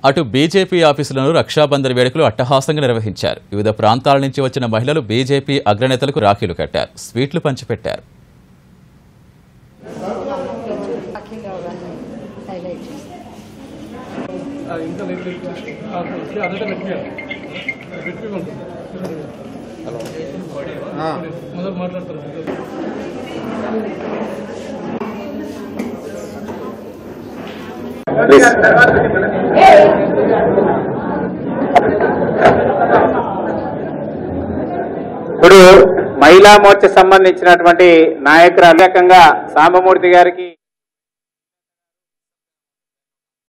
అటు బీజేపీ ఆఫీసులను రక్షాబంధన్ వేడుకలు అట్టహాసంగా నిర్వహించారు వివిధ ప్రాంతాల నుంచి వచ్చిన మహిళలు బీజేపీ అగ్రనేతలకు రాఖీలు కట్టారు స్వీట్లు పంచిపెట్టారు అఖిల్ రావు గారిని హైలైట్ చేస్తాను ఇంకా లేదు అదే గట్టిగా గట్టిగా ఉంటుంది మొదలు మాట్లాడతారు ఇప్పుడు మహిళా మోర్చా సంబంధించినటువంటి నాయకురాలు రకంగా సాంబమూర్తి గారికి